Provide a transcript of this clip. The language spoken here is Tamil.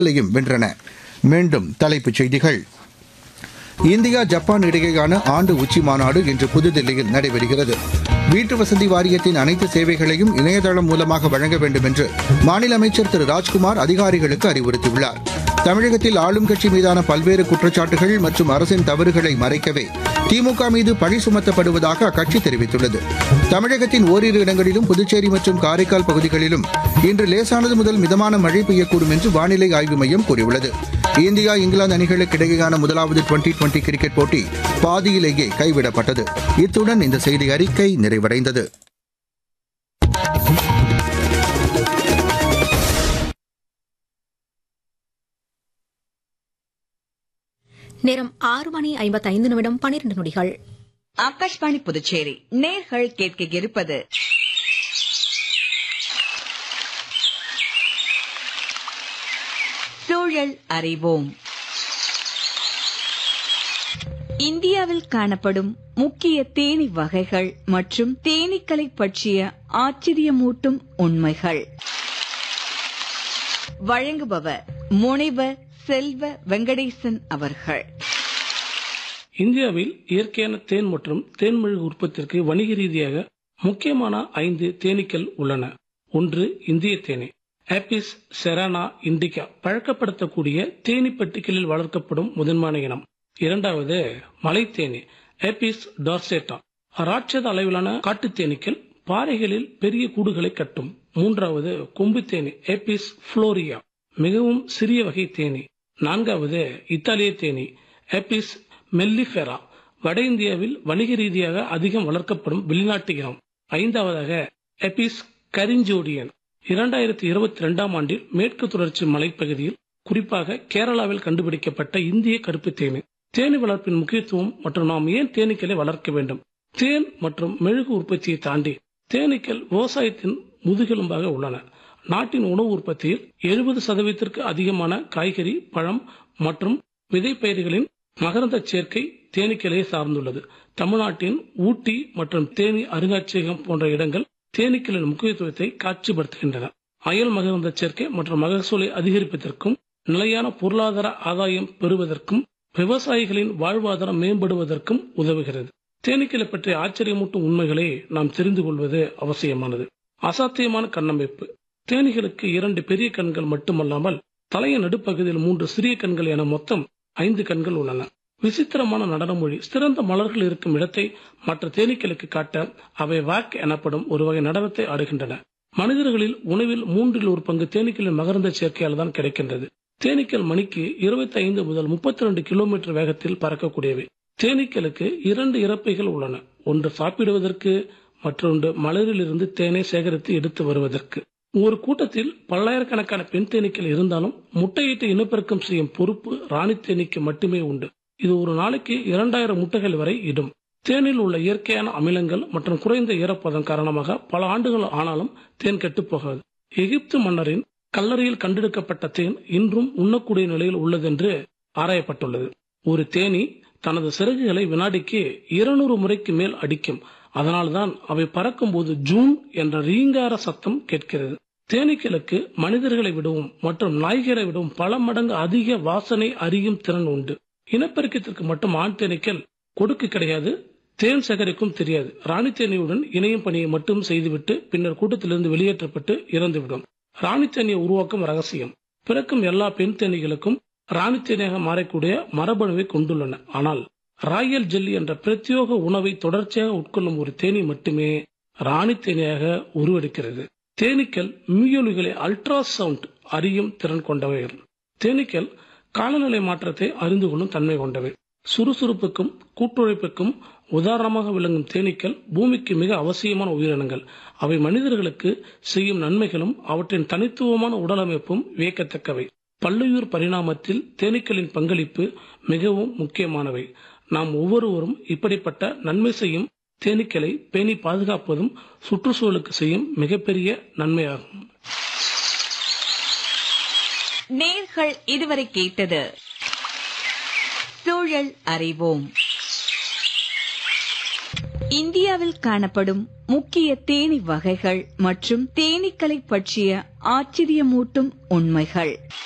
லையும் வென்றன மீண்டும் தலைப்புச் செய்திகள் இந்தியா ஜப்பான் இடையேயான ஆண்டு உச்சி மாநாடு இன்று புதுதில்லியில் நடைபெறுகிறது வீட்டு வசதி வாரியத்தின் அனைத்து சேவைகளையும் இணையதளம் மூலமாக வழங்க வேண்டும் என்று மாநில அமைச்சர் திரு ராஜ்குமார் அதிகாரிகளுக்கு அறிவுறுத்தியுள்ளார் தமிழகத்தில் ஆளும் கட்சி மீதான பல்வேறு குற்றச்சாட்டுகள் மற்றும் அரசின் தவறுகளை மறைக்கவே திமுக மீது பழி சுமத்தப்படுவதாக அக்கட்சி தெரிவித்துள்ளது தமிழகத்தின் ஓரிரு இடங்களிலும் புதுச்சேரி மற்றும் காரைக்கால் பகுதிகளிலும் இன்று லேசானது முதல் மிதமான மழை பெய்யக்கூடும் என்று வானிலை ஆய்வு மையம் கூறியுள்ளது இந்தியா இங்கிலாந்து அணிகளுக்கு இடையேயான முதலாவது டுவெண்டி டுவெண்டி கிரிக்கெட் போட்டி பாதியிலேயே கைவிடப்பட்டது இத்துடன் இந்த செய்தி அறிக்கை நிறைவடைந்தது நேரம் ஆறு மணி ஐம்பத்தைந்து நிமிடம் பனிரெண்டு நொடிகள் ஆகாஷ்வாணி புதுச்சேரி நேர்கள் கேட்க இருப்பது சூழல் அறிவோம் இந்தியாவில் காணப்படும் முக்கிய தேனி வகைகள் மற்றும் தேனீக்களை பற்றிய ஆச்சரியமூட்டும் உண்மைகள் வழங்குபவர் முனைவர் செல்வ வெங்கடேசன் அவர்கள் இந்தியாவில் இயற்கையான தேன் மற்றும் தேன்மெழுகு உற்பத்திற்கு வணிக ரீதியாக முக்கியமான ஐந்து தேனீக்கள் உள்ளன ஒன்று இந்திய தேனி ஆப்பிஸ் செரானா இண்டிகா பழக்கப்படுத்தக்கூடிய தேனி பெட்டிகளில் வளர்க்கப்படும் முதன்மையான இனம் இரண்டாவது மலைத்தேனி ஆப்பிஸ் டார்சேட்டா ராட்சத அளவிலான காட்டுத் தேனீக்கள் பாறைகளில் பெரிய கூடுகளை கட்டும் மூன்றாவது கொம்பு தேனி ஏபிஸ் புளோரியா மிகவும் சிறிய வகை தேனி நான்காவது இத்தாலிய தேனி ஏபிஸ் மெல்லிஃபெரா வட இந்தியாவில் வணிக ரீதியாக அதிகம் வளர்க்கப்படும் வெளிநாட்டு இனம் ஐந்தாவதாக எபிஸ் கரிஞ்சோடியன் இரண்டாயிரத்தி இருபத்தி ரெண்டாம் ஆண்டில் மேற்கு தொடர்ச்சி மலைப்பகுதியில் குறிப்பாக கேரளாவில் கண்டுபிடிக்கப்பட்ட இந்திய கருப்பு தேனி தேனி வளர்ப்பின் முக்கியத்துவம் மற்றும் நாம் ஏன் தேனீக்களை வளர்க்க வேண்டும் தேன் மற்றும் மெழுகு உற்பத்தியை தாண்டி தேனீக்கள் விவசாயத்தின் முதுகெலும்பாக உள்ளன நாட்டின் உணவு உற்பத்தியில் எழுபது சதவீதத்திற்கு அதிகமான காய்கறி பழம் மற்றும் விதைப்பயிர்களின் மகரந்த சேர்க்கை தேனீக்களே சார்ந்துள்ளது தமிழ்நாட்டின் ஊட்டி மற்றும் தேனி அருங்காட்சியகம் போன்ற இடங்கள் தேனீக்களின் முக்கியத்துவத்தை காட்சிப்படுத்துகின்றன அயல் மகரந்த சேர்க்கை மற்றும் மகசூலை அதிகரிப்பதற்கும் நிலையான பொருளாதார ஆதாயம் பெறுவதற்கும் விவசாயிகளின் வாழ்வாதாரம் மேம்படுவதற்கும் உதவுகிறது தேனீக்களை பற்றிய ஆச்சரியமூட்டும் உண்மைகளை நாம் தெரிந்து கொள்வது அவசியமானது அசாத்தியமான கண்ணமைப்பு தேனீகளுக்கு இரண்டு பெரிய கண்கள் மட்டுமல்லாமல் தலையின் நடுப்பகுதியில் மூன்று சிறிய கண்கள் என மொத்தம் ஐந்து கண்கள் உள்ளன விசித்திரமான நடனமொழி சிறந்த மலர்கள் இருக்கும் இடத்தை மற்ற தேனீக்களுக்கு காட்ட அவை வாக் எனப்படும் ஒரு வகை நடனத்தை ஆடுகின்றன மனிதர்களில் உணவில் மூன்றில் ஒரு பங்கு தேனீக்களின் மகரந்த சேர்க்கையால் தான் கிடைக்கின்றது தேனீக்கள் மணிக்கு இருபத்தி ஐந்து முதல் முப்பத்தி ரெண்டு கிலோமீட்டர் வேகத்தில் பறக்கக்கூடியவை தேனீக்களுக்கு இரண்டு இறப்பைகள் உள்ளன ஒன்று சாப்பிடுவதற்கு மற்றொன்று மலரிலிருந்து தேனை சேகரித்து எடுத்து வருவதற்கு ஒரு கூட்டத்தில் பல்லாயிரக்கணக்கான பெண் தேனீக்கள் இருந்தாலும் முட்டையிட்டு இனப்பெருக்கம் செய்யும் பொறுப்பு ராணி தேனீக்கு மட்டுமே உண்டு இது ஒரு நாளைக்கு இரண்டாயிரம் முட்டைகள் வரை இடும் தேனில் உள்ள இயற்கையான அமிலங்கள் மற்றும் குறைந்த ஈரப்பதம் காரணமாக பல ஆண்டுகள் ஆனாலும் தேன் கெட்டுப் போகாது எகிப்து மன்னரின் கல்லறையில் கண்டெடுக்கப்பட்ட தேன் இன்றும் உண்ணக்கூடிய நிலையில் உள்ளதென்று ஆராயப்பட்டுள்ளது ஒரு தேனி தனது சிறகுகளை வினாடிக்கு இருநூறு முறைக்கு மேல் அடிக்கும் அதனால்தான் அவை பறக்கும் போது ஜூன் என்ற ரீங்கார சத்தம் கேட்கிறது தேனீக்களுக்கு மனிதர்களை விடவும் மற்றும் நாய்களை விடவும் பல மடங்கு அதிக வாசனை அறியும் திறன் உண்டு இனப்பெருக்கத்திற்கு மட்டும் ஆண் தேனீக்கள் கொடுக்கு கிடையாது தேன் சேகரிக்கும் தெரியாது ராணி தேனியுடன் இணையும் பணியை மட்டும் செய்துவிட்டு பின்னர் கூட்டத்திலிருந்து வெளியேற்றப்பட்டு இறந்துவிடும் ராணி தேனியை உருவாக்கும் ரகசியம் பிறக்கும் எல்லா பெண் தேனீகளுக்கும் ராணி தேனியாக மாறக்கூடிய மரபணுவை கொண்டுள்ளன ஆனால் ராயல் ஜெல்லி என்ற பிரத்யோக உணவை தொடர்ச்சியாக உட்கொள்ளும் ஒரு தேனி மட்டுமே ராணி தேனியாக உருவெடுக்கிறது தேனீக்கள் மியூலிகளை அல்ட்ரா சவுண்ட் அறியும் திறன் கொண்டவைகள் தேனீக்கள் காலநிலை மாற்றத்தை அறிந்து கொள்ளும் தன்மை கொண்டவை சுறுசுறுப்புக்கும் கூட்டுழைப்புக்கும் உதாரணமாக விளங்கும் தேனீக்கள் பூமிக்கு மிக அவசியமான உயிரினங்கள் அவை மனிதர்களுக்கு செய்யும் நன்மைகளும் அவற்றின் தனித்துவமான உடலமைப்பும் வியக்கத்தக்கவை பல்லுயிர் பரிணாமத்தில் தேனீக்களின் பங்களிப்பு மிகவும் முக்கியமானவை நாம் ஒவ்வொருவரும் இப்படிப்பட்ட நன்மை செய்யும் தேனீக்களை பேணி பாதுகாப்பதும் சுற்றுச்சூழலுக்கு செய்யும் மிகப்பெரிய நன்மையாகும் நேர்கள் இதுவரை கேட்டது சூழல் அறிவோம் இந்தியாவில் காணப்படும் முக்கிய தேனி வகைகள் மற்றும் தேனீக்களை பற்றிய ஆச்சரியமூட்டும் உண்மைகள்